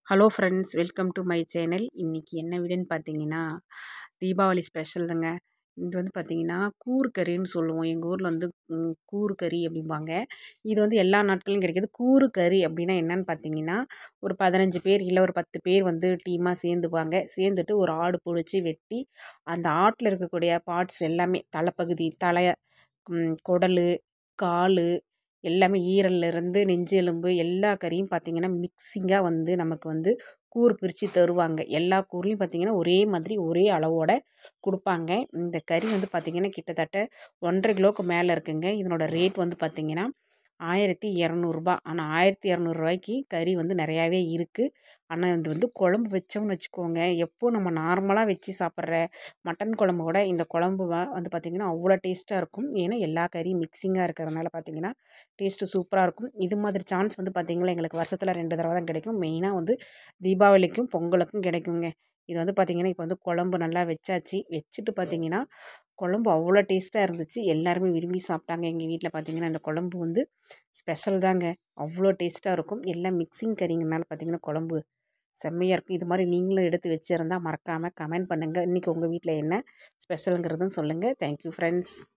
hello friends welcome to my channel இன்றைக்கி என்ன வீடுன்னு பார்த்தீங்கன்னா தீபாவளி ஸ்பெஷல்துங்க இது வந்து பார்த்தீங்கன்னா கூறு கறின்னு சொல்லுவோம் எங்கள் ஊரில் வந்து ம், கூறு கறி அப்படிம்பாங்க இது வந்து எல்லா நாட்களும் கிடைக்கிது கூறு கறி அப்படின்னா என்னன்னு பார்த்தீங்கன்னா ஒரு பதினஞ்சு பேர் இல்லை ஒரு பத்து பேர் வந்து டீமாக சேர்ந்துப்பாங்க சேர்ந்துட்டு ஒரு ஆடு பிடிச்சி வெட்டி அந்த ஆட்டில் இருக்கக்கூடிய பார்ட்ஸ் எல்லாமே தலைப்பகுதி தலை ம், குடல் கால் எல்லாமே ஈரல்ல இருந்து நெஞ்சு எலும்பு எல்லா கறியும் பார்த்திங்கன்னா மிக்சிங்காக வந்து நமக்கு வந்து கூறு பிரித்து தருவாங்க எல்லா கூறுலையும் பார்த்திங்கன்னா ஒரே மாதிரி ஒரே அளவோட கொடுப்பாங்க இந்த கறி வந்து பார்த்திங்கன்னா கிட்டத்தட்ட ஒன்றரை கிலோவுக்கு மேலே இருக்குங்க இதனோட ரேட் வந்து பார்த்திங்கன்னா ஆயிரத்தி இரநூறுபா ஆனால் ஆயிரத்தி இரநூறுவாய்க்கு கறி வந்து நிறையாவே இருக்குது ஆனால் இது வந்து குழம்பு வச்சோம்னு வச்சுக்கோங்க எப்போ நம்ம நார்மலாக வச்சு சாப்பிட்ற மட்டன் குழம்போட இந்த குழம்பு வ- வந்து பார்த்திங்கன்னா அவ்வளோ டேஸ்ட்டாக இருக்கும் ஏன்னா எல்லா கறியும் மிக்சிங்காக இருக்கிறதுனால பார்த்திங்கன்னா டேஸ்ட்டு சூப்பராக இருக்கும் இது மாதிரி சான்ஸ் வந்து பார்த்திங்கன்னா எங்களுக்கு வருஷத்தில் ரெண்டு தடவை தான் கிடைக்கும் மெயினாக வந்து தீபாவளிக்கும் பொங்கலுக்கும் கிடைக்குங்க இது வந்து பார்த்திங்கன்னா இப்போ வந்து குழம்பு நல்லா வச்சாச்சு வச்சுட்டு பார்த்திங்கன்னா குழம்பு அவ்வளோ டேஸ்ட்டாக இருந்துச்சு எல்லாருமே விரும்பி சாப்பிட்டாங்க எங்கள் வீட்டில் பார்த்திங்கன்னா இந்த குழம்பு வந்து ஸ்பெஷல் தாங்க அவ்வளோ டேஸ்ட்டாக இருக்கும் எல்லாம் மிக்சிங் கறிங்கனால பார்த்திங்கன்னா குழம்பு செம்மையாக இருக்கும் இது மாதிரி நீங்களும் எடுத்து வச்சுருந்தா மறக்காமல் கமெண்ட் பண்ணுங்கள் இன்றைக்கி உங்கள் வீட்டில் என்ன ஸ்பெஷலுங்கிறதும் சொல்லுங்கள் தேங்க்யூ ஃப்ரெண்ட்ஸ்